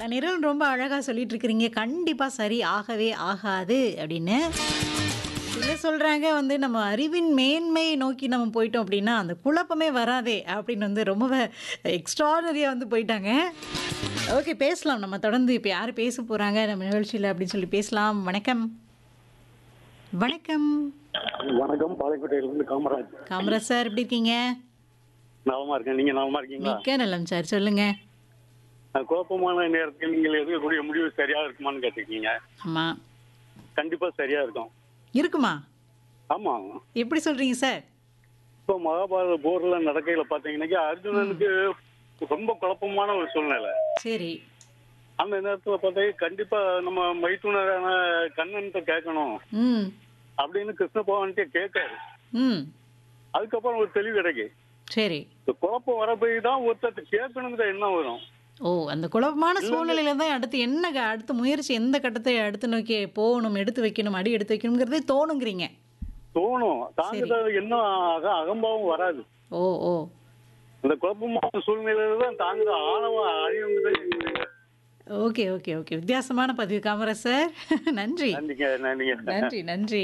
எல்லா நேரம் ரொம்ப அழகா சொல்லிட்டு இருக்கிறீங்க கண்டிப்பா சரி ஆகவே ஆகாது அப்படின்னு சில சொல்றாங்க வந்து நம்ம அறிவின் மேன்மை நோக்கி நம்ம போயிட்டோம் அப்படின்னா அந்த குழப்பமே வராதே அப்படின்னு வந்து ரொம்ப எக்ஸ்ட்ரானரியா வந்து போயிட்டாங்க ஓகே பேசலாம் நம்ம தொடர்ந்து இப்போ யார் பேச போறாங்க நம்ம நிகழ்ச்சியில் அப்படின்னு சொல்லி பேசலாம் வணக்கம் வணக்கம் வணக்கம் பாளையக்கோட்டையிலிருந்து காமராஜ் காமராஜ் சார் எப்படி இருக்கீங்க நலமா இருக்கேன் நீங்க நலமா இருக்கீங்களா மிக்க நலம் சார் சொல்லுங்க அஹ் குழப்பமான நேரத்தில் நீங்கள் எடுக்கக்கூடிய முடிவு சரியா இருக்குமான்னு கேட்டிருக்கீங்க ஆமா கண்டிப்பா சரியா இருக்கும் இருக்குமா ஆமா எப்படி சொல்றீங்க சார் இப்போ மகாபாரத போர்ல நடக்கையில பாத்தீங்கன்னா அர்ஜுனனுக்கு ரொம்ப குழப்பமான ஒரு சூழ்நிலை சரி அந்த நேரத்துல பார்த்தா கண்டிப்பா நம்ம மைத்துனரான கண்ணன்கிட்ட கேட்கணும் ம் அப்படின்னு கிருஷ்ண பகவான்கிட்ட கேட்காரு ம் அதுக்கப்புறம் ஒரு தெளிவு கிடைக்கு சரி இந்த குழப்பம் வர போய் தான் ஒருத்தர் கேட்கணுங்கிற எண்ணம் வரும் ஓ அந்த குழப்பமான சூழ்நிலையில தான் அடுத்து என்ன க- அடுத்த முயற்சி எந்த கட்டத்தை அடுத்து நோக்கி போகணும் எடுத்து வைக்கணும் அடி எடுத்து வைக்கணுங்கிறதே தோணுங்கிறீங்க தோணும் தாங்கிட்ட எண்ணம் அக- அகம்பாவம் வராது ஓ ஓ இந்த குழப்பமான சூழ்நிலையில தான் தாங்க ஆழமா அழிவுங்கிறது ஓகே ஓகே ஓகே வித்தியாசமான பதிவு காமராஜ் சார் நன்றி நன்றிங்க நன்றிங்க நன்றி நன்றி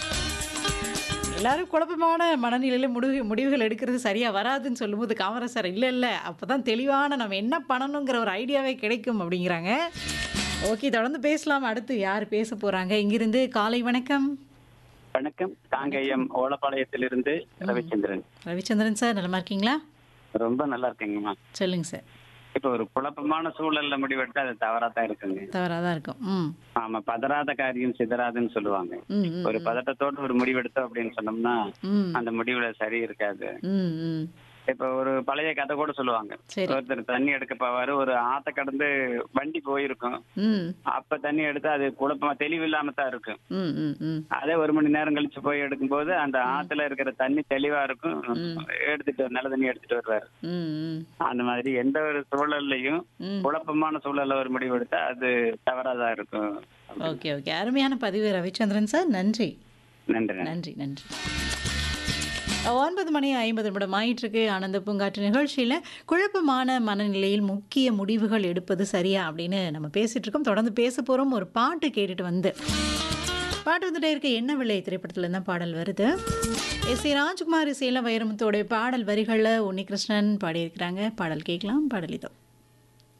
எல்லாரும் குழப்பமான மனநிலையில முடிவு முடிவுகள் எடுக்கிறது சரியா வராதுன்னு சொல்லும்போது காமராஜ் சார் இல்லை இல்லை அப்பதான் தெளிவான நம்ம என்ன பண்ணணுங்கிற ஒரு ஐடியாவே கிடைக்கும் அப்படிங்கிறாங்க ஓகே தொடர்ந்து பேசலாம் அடுத்து யார் பேச போறாங்க இங்கிருந்து காலை வணக்கம் வணக்கம் காங்கேயம் ஓலப்பாளையத்திலிருந்து ரவிச்சந்திரன் ரவிச்சந்திரன் சார் நலமா இருக்கீங்களா ரொம்ப நல்லா இருக்கேங்கம்மா சொல்லுங்க சார் இப்ப ஒரு குழப்பமான சூழல்ல முடிவெடுத்தா அது தவறா தான் இருக்குங்க தவறாக தான் இருக்கும் ம் ஆமா பதறாத காரியம் சிதறாதுன்னு சொல்லுவாங்க ம் ம், ஒரு பதட்டத்தோட ஒரு முடிவெடுத்தோம் அப்படின்னு சொன்னோம்னா ம் அந்த முடிவுல சரி இருக்காது ம் ம் இப்ப ஒரு பழைய கதை கூட சொல்லுவாங்க சரி ஒருத்தர் தண்ணி எடுக்க போவாரு ஒரு ஆத்த கடந்து வண்டி போயிருக்கும் ம் அப்ப தண்ணி எடுத்து அது குழப்பமா தெளிவு இல்லாம தான் இருக்கும் ம் ம் ம் அதே ஒரு மணி நேரம் கழிச்சு போய் எடுக்கும்போது அந்த ஆத்துல இருக்கிற தண்ணி தெளிவா இருக்கும் எடுத்துட்டு நல்ல தண்ணி எடுத்துட்டு வருவாரு ம் ம் அந்த மாதிரி எந்த ஒரு சூழல்லையும் ம் குழப்பமான சூழல்ல ஒரு முடிவு எடுத்தா அது தவறாதான் இருக்கும் ஓகே ஓகே அருமையான பதிவு ரவிச்சந்திரன் சார் நன்றி நன்றி நன்றி. நன்றி நன்றி ஒன்பது மணி ஐம்பது நிமிடம் ஆயிட்டிருக்கு ஆனந்த பூங்காற்று நிகழ்ச்சியில் குழப்பமான மனநிலையில் முக்கிய முடிவுகள் எடுப்பது சரியா அப்படின்னு நம்ம பேசிட்டு இருக்கோம் தொடர்ந்து பேச போகிறோம் ஒரு பாட்டு கேட்டுட்டு வந்து பாட்டு வந்துட்டே இருக்க என்ன விலை திரைப்படத்துல தான் பாடல் வருது எஸ் சி ராஜ்குமார் இசையில் வைரமுத்தோடைய பாடல் வரிகளில் உன்னிகிருஷ்ணன் பாடியிருக்கிறாங்க பாடல் கேட்கலாம் பாடல் இதோ